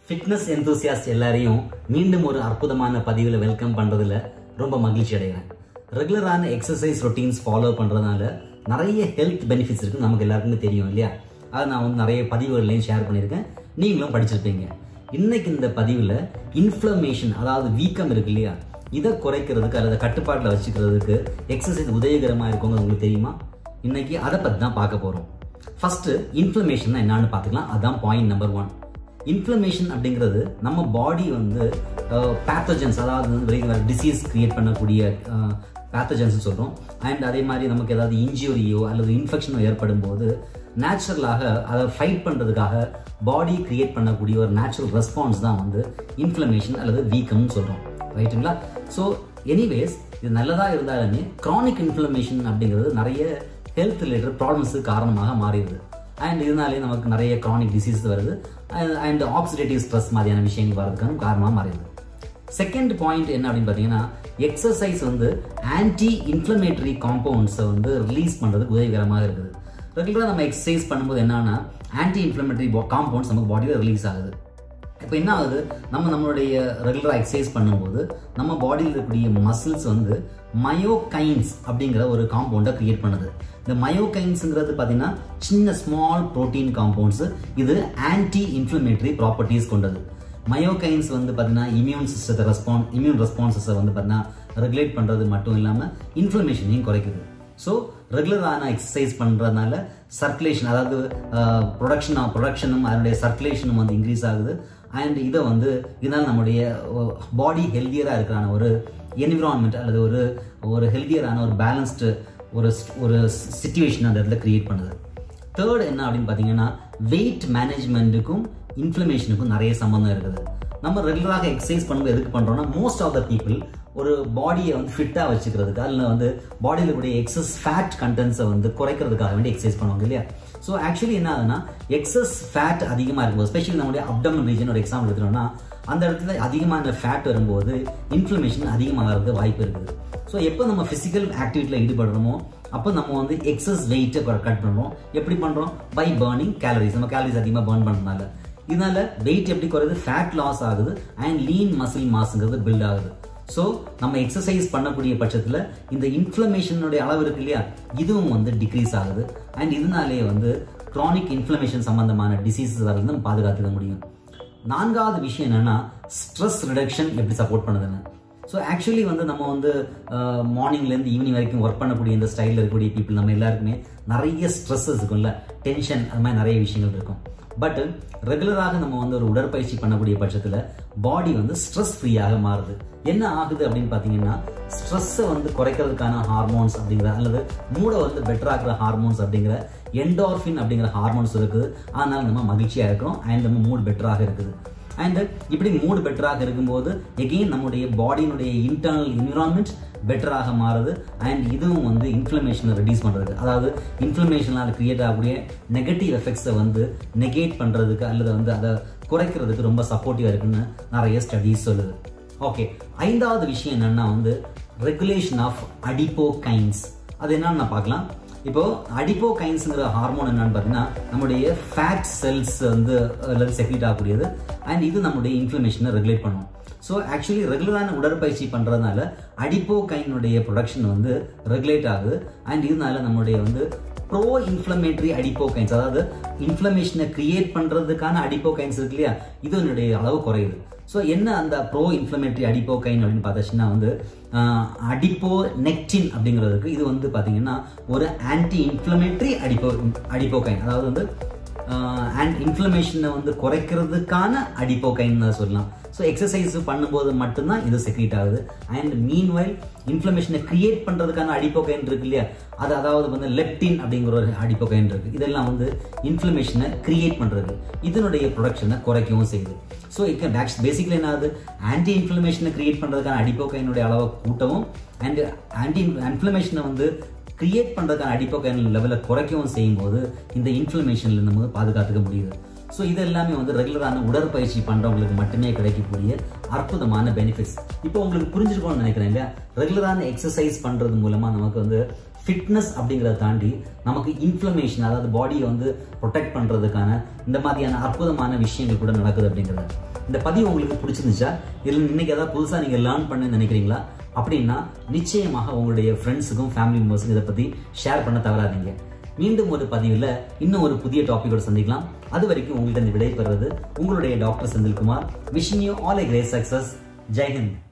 fitness enthusiast எல்லாரையும் மீண்டும் ஒரு அற்புதமான பதிவில் வெல்கம் பண்ணுறதுல ரொம்ப மகிழ்ச்சி அடைகிறேன் ரெகுலரான எக்ஸசைஸ் ரொட்டீன்ஸ் ஃபாலோ பண்ணுறதுனால நிறைய ஹெல்த் பெனிஃபிட்ஸ் இருக்குன்னு நமக்கு எல்லாருக்குமே தெரியும் இல்லையா அதை நான் வந்து நிறைய பதிவுகள்லையும் ஷேர் பண்ணியிருக்கேன் நீங்களும் படிச்சிருப்பீங்க இன்னைக்கு இந்த பதிவில் இன்ஃப்ளமேஷன் அதாவது வீக்கம் இருக்கு இல்லையா இதை குறைக்கிறதுக்கு அல்லது கட்டுப்பாட்டில் வச்சுக்கிறதுக்கு எக்ஸசைஸ் உதவிகரமாக இருக்குங்க உங்களுக்கு தெரியுமா இன்னைக்கு அதை பற்றி தான் பார்க்க போகிறோம் ஃபர்ஸ்ட் இன்ஃப்ளமேஷன் என்னன்னு பார்த்துக்கலாம் அதான் பாயிண்ட் நம்பர் ஒன் இன்ஃப்ளமேஷன் அப்படிங்கிறது நம்ம பாடி வந்து பேத்தஜன்ஸ் அதாவது வந்து டிசீஸ் கிரியேட் பண்ணக்கூடிய பேத்தஜன்ஸ் சொல்கிறோம் அண்ட் அதே மாதிரி நமக்கு ஏதாவது இன்ஜுரியோ அல்லது இன்ஃபெக்ஷனோ ஏற்படும் போது நேச்சுரலாக அதை ஃபைட் பண்ணுறதுக்காக பாடி கிரியேட் பண்ணக்கூடிய ஒரு நேச்சுரல் ரெஸ்பான்ஸ் தான் வந்து இன்ஃப்ளமேஷன் அல்லது வீக்கம்னு சொல்கிறோம் ரைட்டுங்களா ஸோ எனிவேஸ் இது நல்லதாக இருந்தாலுமே க்ரானிக் இன்ஃப்ளமேஷன் அப்படிங்கிறது நிறைய ஹெல்த் ரிலேட்டட் ப்ராப்ளம்ஸுக்கு காரணமாக மாறிடுது அண்ட் இதனாலே நமக்கு நிறைய க்ரானிக் டிசீஸ் வருது அண்ட் ஆக்சிடேட்டிவ் ஸ்ட்ரெஸ் மாதிரியான விஷயங்கள் வரதுக்கான காரணமாக மாறிடுது செகண்ட் பாயிண்ட் என்ன அப்படின்னு பார்த்தீங்கன்னா எக்ஸசைஸ் வந்து ஆன்டி இன்ஃப்ளமேட்டரி காம்பவுண்ட்ஸை வந்து ரிலீஸ் பண்ணுறதுக்கு உதவிகரமாக இருக்குது ரெகுலராக நம்ம எக்ஸசைஸ் பண்ணும்போது என்னன்னா ஆன்டி இன்ஃப்ளமேட்டரி காம்பவுண்ட்ஸ் நமக்கு பாடியில் ரிலீஸ் ஆகுது இப்போ என்ன ஆகுது நம்ம நம்மளுடைய ரெகுலராக எக்ஸசைஸ் பண்ணும்போது நம்ம பாடியில் இருக்கக்கூடிய மசில்ஸ் வந்து மயோகைன்ஸ் அப்படிங்கிற ஒரு காம்பவுண்டை கிரியேட் பண்ணுது இந்த மயோகைன்ஸுங்கிறது பார்த்தீங்கன்னா சின்ன ஸ்மால் ப்ரோட்டீன் காம்பவுண்ட்ஸ் இது ஆன்டி இன்ஃப்ளமேட்டரி ப்ராப்பர்ட்டிஸ் கொண்டது மயோகைன்ஸ் வந்து பார்த்தீங்கன்னா இம்யூன் சிஸ்டத்தை ரெஸ்பான் இம்யூன் ரெஸ்பான்சஸை வந்து பார்த்தீங்கன்னா ரெகுலேட் பண்ணுறது மட்டும் இல்லாமல் இன்ஃப்ளமேஷனையும் குறைக்குது ஸோ ரெகுலரான எக்ஸசைஸ் பண்ணுறதுனால சர்க்குலேஷன் அதாவது ப்ரொடக்ஷன் ப்ரொடக்ஷனும் அதனுடைய சர்க்குலேஷனும் வந்து இன்க்ரீஸ் ஆகுது அண்ட் இதை வந்து இதனால் நம்முடைய பாடி ஹெல்த்தியராக இருக்கிறான ஒரு என்விரான்மெண்ட் அல்லது ஒரு ஒரு ஹெல்த்தியரான ஒரு பேலன்ஸ்டு ஒரு ஒரு சுச்சுவேஷன் அந்த இடத்துல கிரியேட் பண்ணுது தேர்ட் என்ன அப்படின்னு பார்த்தீங்கன்னா வெயிட் மேனேஜ்மெண்ட்டுக்கும் இன்ஃப்ளமேஷனுக்கும் நிறைய சம்மந்தம் இருக்குது நம்ம ரெகுலராக எக்ஸசைஸ் பண்ணும்போது எதுக்கு பண்ணுறோம்னா மோஸ்ட் ஆஃப் த பீப்புள் ஒரு பாடியை வந்து ஃபிட்டாக வச்சுக்கிறதுக்கு அதில் வந்து பாடியில் கூடிய எக்ஸஸ் ஃபேட் கண்டென்ட்ஸை வந்து குறைக்கிறதுக்காக வேண்டி எக்ஸசைஸ் பண்ணுவாங்க இல்லையா ஸோ ஆக்சுவலி என்ன ஆகுதுன்னா எக்ஸஸ் ஃபேட் அதிகமாக இருக்கும்போது ஸ்பெஷலி நம்முடைய அப்டமன் ரீஜன் ஒரு எக்ஸாம்பிள் எடுத்துட்டோம்னா அந்த இடத்துல அதிகமான ஃபேட் வரும்போது இன்ஃப்ளமேஷன் அதிகமாகிறது வாய்ப்பு இருக்குது ஸோ எப்போ நம்ம ஃபிசிக்கல் ஆக்டிவிட்டியில் ஈடுபடுறோமோ அப்போ நம்ம வந்து எக்ஸஸ் வெயிட்டை கட் பண்ணுறோம் எப்படி பண்ணுறோம் பை பேர்னிங் கேலரிஸ் நம்ம கேலரிஸ் அதிகமாக பேர்ன் பண்ணுறதுனால இதனால வெயிட் எப்படி குறையுது ஃபேட் லாஸ் ஆகுது அண்ட் லீன் மசில் மாஸுங்கிறது பில்ட் ஆகுது ஸோ நம்ம எக்ஸசைஸ் பண்ணக்கூடிய பட்சத்தில் இந்த இன்ஃப்ளமேஷனுடைய அளவு இருக்கு இல்லையா இதுவும் வந்து டிக்ரீஸ் ஆகுது அண்ட் இதனாலே வந்து க்ரானிக் இன்ஃப்ளமேஷன் சம்பந்தமான டிசீசஸ் வந்து நம்ம பாதுகாத்துக்க முடியும் நான்காவது விஷயம் என்னன்னா ஸ்ட்ரெஸ் ரிடக்ஷன் எப்படி சப்போர்ட் பண்ணுதுன்னு ஸோ ஆக்சுவலி வந்து நம்ம வந்து மார்னிங்லேருந்து ஈவினிங் வரைக்கும் ஒர்க் பண்ணக்கூடிய இந்த ஸ்டைலில் இருக்கக்கூடிய பீப்புள் நம்ம எல்லாருக்குமே நிறைய ஸ்ட்ரெஸ்ஸஸ் இருக்கும்ல டென்ஷன் அது மாதிரி நிறைய விஷயங்கள் இருக்கும் பட் ரெகுலராக நம்ம வந்து ஒரு உடற்பயிற்சி பண்ணக்கூடிய பட்சத்தில் பாடி வந்து ஸ்ட்ரெஸ் ஃப்ரீயாக மாறுது என்ன ஆகுது அப்படின்னு பார்த்தீங்கன்னா ஸ்ட்ரெஸ்ஸை வந்து குறைக்கிறதுக்கான ஹார்மோன்ஸ் அப்படிங்கிற அல்லது மூடை வந்து பெட்டர் ஆகிற ஹார்மோன்ஸ் அப்படிங்கிற என்டார்ஃபின் அப்படிங்கிற ஹார்மோன்ஸ் இருக்குது அதனால நம்ம மகிழ்ச்சியாக இருக்கிறோம் அண்ட் நம்ம மூட் பெட்டராக இருக்குது அண்ட் இப்படி மூடு பெட்டராக இருக்கும்போது எகெயின் நம்முடைய பாடியினுடைய இன்டர்னல் என்விரான்மெண்ட் பெட்டராக மாறுது அண்ட் இதுவும் வந்து இன்ஃப்ளமேஷனை ரெடியூஸ் பண்ணுறது அதாவது இன்ஃப்ளமேஷனால் கிரியேட் ஆகக்கூடிய நெகட்டிவ் எஃபெக்ட்ஸை வந்து நெகேட் பண்ணுறதுக்கு அல்லது வந்து அதை குறைக்கிறதுக்கு ரொம்ப சப்போர்ட்டிவாக இருக்குன்னு நிறைய ஸ்டடீஸ் சொல்லுது ஓகே ஐந்தாவது விஷயம் என்னன்னா வந்து ரெகுலேஷன் ஆஃப் அடிப்போகைன்ஸ் அது என்னன்னு நான் பார்க்கலாம் இப்போ அடிப்போ கைன்ஸுங்கிற ஹார்மோன் என்னன்னு பார்த்தீங்கன்னா நம்முடைய ஃபேட் செல்ஸ் வந்து செக்ரீட் ஆகக்கூடியது அண்ட் இது நம்முடைய இன்ஃப்ளமேஷனை ரெகுலேட் பண்ணும் ஸோ ஆக்சுவலி ரெகுலரான உடற்பயிற்சி பண்ணுறதுனால அடிப்போ கைனுடைய ப்ரொடக்ஷன் வந்து ரெகுலேட் ஆகுது அண்ட் இதனால நம்முடைய வந்து ப்ரோ இன்ஃப்ளமேட்டரி அடிப்போகைன்ஸ் அதாவது இன்ஃப்ளமேஷனை கிரியேட் பண்ணுறதுக்கான அடிப்போகைன்ஸ் இருக்கு இல்லையா இதனுடைய அளவு குறையுது ஸோ என்ன அந்த ப்ரோ இன்ஃப்ளமேட்டரி அடிப்போகைன் அப்படின்னு பார்த்தாச்சுன்னா வந்து அடிப்போ நெக்டின் அப்படிங்கிறதுக்கு இது வந்து பார்த்தீங்கன்னா ஒரு ஆன்டி இன்ஃப்ளமேட்டரி அடிப்போ அடிப்போகைன் அதாவது வந்து அண்ட் இன்ஃப்ளமேஷனை வந்து குறைக்கிறதுக்கான அடிப்போகைன் தான் சொல்லலாம் ஸோ எக்ஸசைஸ் பண்ணும்போது மட்டும்தான் இது செக்ரீட் ஆகுது அண்ட் மீன் வைல் இன்ஃப்ளமேஷனை கிரியேட் பண்ணுறதுக்கான அடிப்போகைன் இருக்கு இல்லையா அது அதாவது வந்து லெப்டின் அப்படிங்கிற ஒரு அடிப்போகைன் இருக்கு இதெல்லாம் வந்து இன்ஃப்ளமேஷனை கிரியேட் பண்ணுறது இதனுடைய ப்ரொடக்ஷனை குறைக்கவும் செய்யுது ஸோ இக்க பேசிக்கலி என்ன ஆகுது ஆன்டி இன்ஃப்ளமேஷனை கிரியேட் பண்ணுறதுக்கான அடிப்போகைனுடைய அளவை கூட்டவும் அண்ட் ஆன்டி இன்ஃப்ளமேஷனை வந்து கிரியேட் பண்ணுறதுக்கான அடிப்போகைன் லெவலை குறைக்கவும் செய்யும்போது இந்த இன்ஃப்ளமேஷன்ல நம்ம பாதுகாத்துக்க முடியுது ஸோ இது எல்லாமே வந்து ரெகுலரான உடற்பயிற்சி பண்றவங்களுக்கு மட்டுமே கிடைக்கக்கூடிய அற்புதமான பெனிஃபிட்ஸ் இப்போ உங்களுக்கு புரிஞ்சிருக்கோம்னு நினைக்கிறேன் இல்லையா ரெகுலரான எக்ஸசைஸ் பண்றது மூலமா நமக்கு வந்து ஃபிட்னஸ் அப்படிங்கிறத தாண்டி நமக்கு இன்ஃப்ளமேஷன் அதாவது பாடியை வந்து ப்ரொடெக்ட் பண்றதுக்கான இந்த மாதிரியான அற்புதமான விஷயங்கள் கூட நடக்குது அப்படிங்கிறது இந்த பதிவு உங்களுக்கு பிடிச்சிருந்துச்சா இல்லை இன்னைக்கு ஏதாவது புதுசாக நீங்கள் லேர்ன் பண்ண நினைக்கிறீங்களா அப்படின்னா நிச்சயமாக உங்களுடைய ஃப்ரெண்ட்ஸுக்கும் ஃபேமிலி மெம்பர்ஸுக்கும் இதை பற்றி ஷேர் பண்ண தவறாதீங்க மீண்டும் ஒரு பதிவில் இன்னும் ஒரு புதிய டாபிக்கோட சந்திக்கலாம் அது வரைக்கும் உங்கள்கிட்ட விடைபெறுவது உங்களுடைய doctor Senthilkumar wishing you all a great success Jai Hind